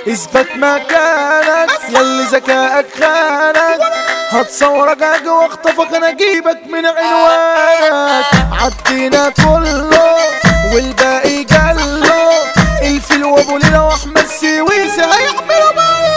اثبت مكانك يلي ذكائك خانك هتصورك اجي واخطفك انا اجيبك من عنوانك عدينا كله والباقي جله الفيل وابو ليلى واحمد سويسي هيعملوا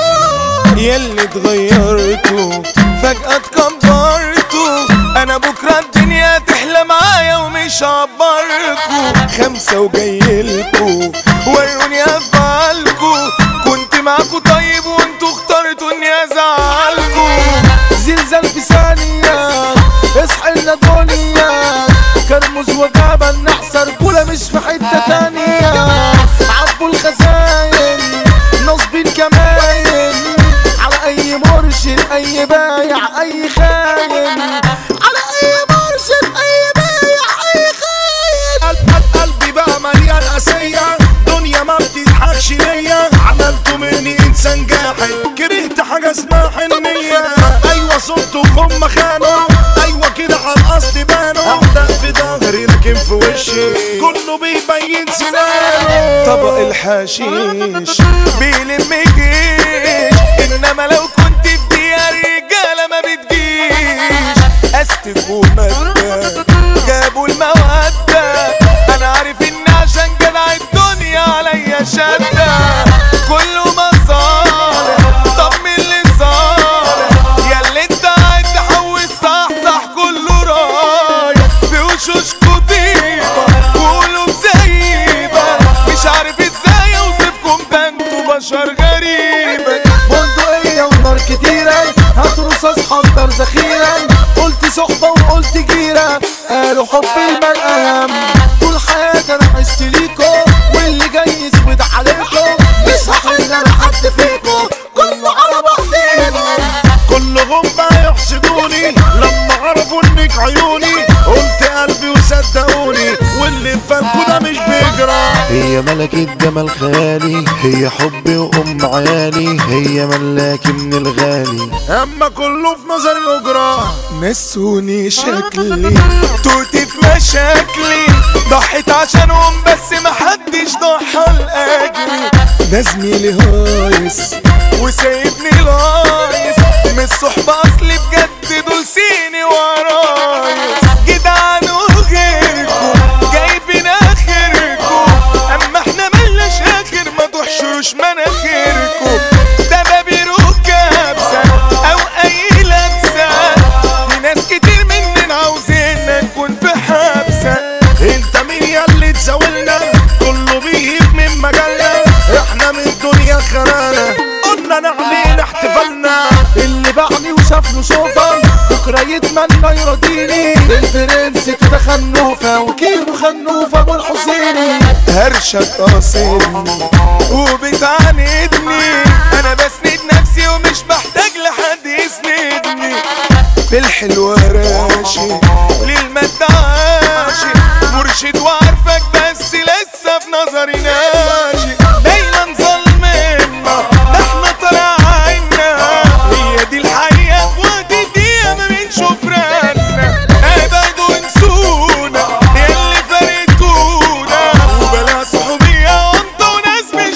بقى يلي اتغيرتوا فجأة اتكبرتوا انا بكرة الدنيا تحلى معايا ومش هعبركوا خمسة وجايلكوا وروني افعالكوا كنت معاكوا طيب وانتوا اخترتوا اني ازعلكوا زلزال في ثانية اصحى لنا دنيا كرمز وجابة نحسر كولا مش في حتة تانية عبوا الخزاين نصبين كماين على اي مرشد اي بايع اي خاين على اي مرشد اي بايع اي خاين قلب قلب- قلبي بقى مليان قاسية دنيا ما بتضحكش ليا عملتوا مني انسان جاحد كرهت حاجة اسمها حنية ايوه صرتوا هم خانوا ايوه كده على القصد بانوا ابدأ في ظهري لكن في وشي كله بيبين سنانه طبق الحشيش بيلم جيش انما لو كنت في ديار رجاله ما بتجيش استك ومادة جابوا المودة انا عارف ان عشان جدع الدنيا عليا شدة كله مصالح طب مين اللي صالح ياللي انت قاعد تحوش صح صح كله رايح في وشوشكوا طيبة وقلوب زيبة مش عارف ازاي اوصفكم ده انتوا بشر غريبة بندقية ونار كتيرة هات رصاص حضر ذخيرة قلت صحبة وقلت جيرة قالوا حب المال أهم طول حياتي أنا عشت ليكو واللي جاي يسود عليكم مش هحل أنا حد فيكو كله على بعضينا كلهم بقى يحسدوني لما عرفوا انك عيوني قلت قلبي وصدقوني واللي في بالكوا ده مش بيجرى هي ملكة جمال خيالي هي حبي وأم عيالي هي ملاكي من الغالي اما كله في نظري اجرى نسوني شكلي توتي في مشاكلي ضحيت عشانهم بس محدش ضحى لاجلي ده زميلي هايص وسايبني لايص من الصحبة اصلي بجد دول سيني ورايص جدعان وغيركم جايبين اخركم اما احنا ملناش اخر ما تحشروش مناخيركم ده بابيرو كابسة او اي لابسة في ناس كتير مننا عاوزيننا نكون في حبسة انت مين يا اللي تزاولنا كله بيهيب من مجالنا احنا من الدنيا خرانا قلنا نعلينا احتفالنا اللي باعني وشاف له شوفة بكرة يتمنى يرضيني البرنس توتا خنوفة وكيلو خنوفة ابو الحسيني هرشك قاصدني وبتعاندني انا بسند نفسي ومش محتاج لحد يسندني في الحلوة راشي للمادة عاشي مرشد وعارفك بس لسه في نظري ناشي دايما ظلمنا ده احنا طالع عنا هي دي الحقيقة في وقت الدقيقة ما بنشوف رانا ابعدوا انسونا ياللي فارقتونا وبلا صحوبية وانتوا ناس مش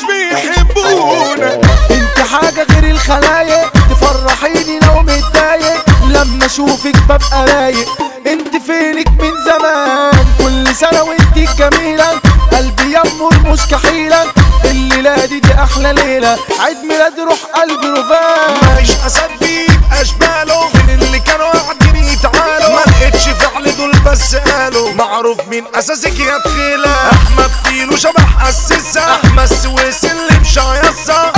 بيحبونا انت حاجة غير الخلايق تفرحيني لو متضايق لما اشوفك ببقى رايق انت فينك من زمان كل سنة وانت الجميلة قلبي يمر مش كحيلة الليلة دي دي احلى ليلة عيد ميلاد روح قلبي رفان مفيش اسد بيبقى اشباله من اللي كانوا قاعدين يتعالوا ما لقيتش فعل دول بس قالوا معروف من اساسك يا بخيلة احمد فيلو شبح اسسة احمد سويس اللي مش هيصة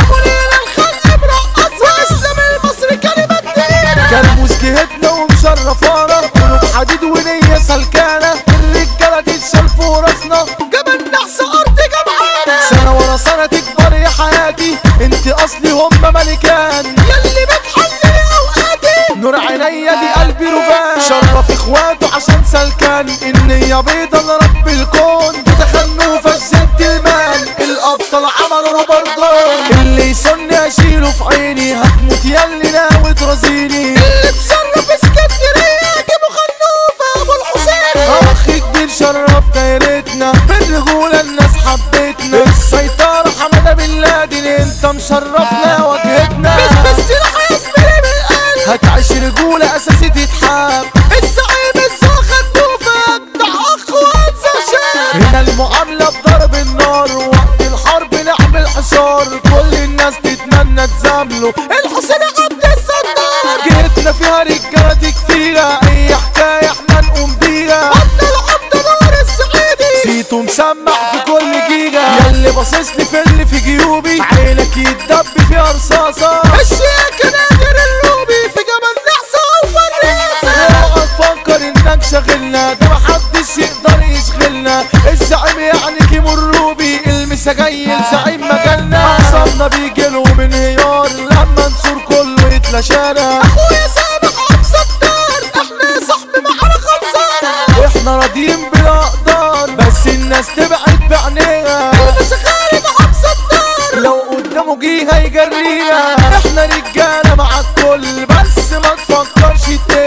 كرموز جهتنا ومشرفانا قلوب حديد ونية سلكانة الرجالة تتشال فوق راسنا جبل نحس أرض جمعانة سنة ورا سنة تكبر يا حياتي انت أصلي هم ملكان ياللي بتحلي أوقاتي نور عينيا دي قلبي رفان شرف اخواته عشان سلكان النية بيضة لرب الكون بتخنوا فجت المان الأبطال عملوا روبردون اللي يسني أشيله في عيني هتموت ياللي ناوي ترازيني اللي مشرف اسكندرية جيبوا خنوفة أبو الحسين أخ كبير شرف دايرتنا بالرجولة الناس حبتنا الصيد السيطرة حمادة بن لادن انت مشرفنا واجهتنا مش بالسلاح يا زميلي بالقلب هتعيش رجولة اساسي تتحب الزعيم الزاخد دوفك ده اخ وانسى شاب هنا المعاملة بضرب النار وقت الحرب نعمل حصار كل الناس تتمنى تزامله الحسين عبد الستار جيتنا فيها رجالة كتيرة اي حكاية احنا نقوم بيها عبد العبد نور السعيدي سيتو مسمع في كل جيجا ياللي باصص لي في اللي في جيوبي عينك يتدب فيها رصاصة الشيك نادر اللوبي في جبل نحسة وفريسة اوعى تفكر انك شاغلنا ده محدش يقدر يشغلنا الزعيم يعني كيمو الروبي المسجايل زعيم مجالنا عصامنا بيجيلهم انهيار لما نصور كله يتلاشانا اخويا سامح عبد ستار احنا صاحبي معانا خلصانة واحنا راضيين بالاقدار بس الناس تبعد بعينيها مش خالد عبد ستار لو قدامه جه هيجرينا احنا رجاله مع الكل بس ما تفكرش تاني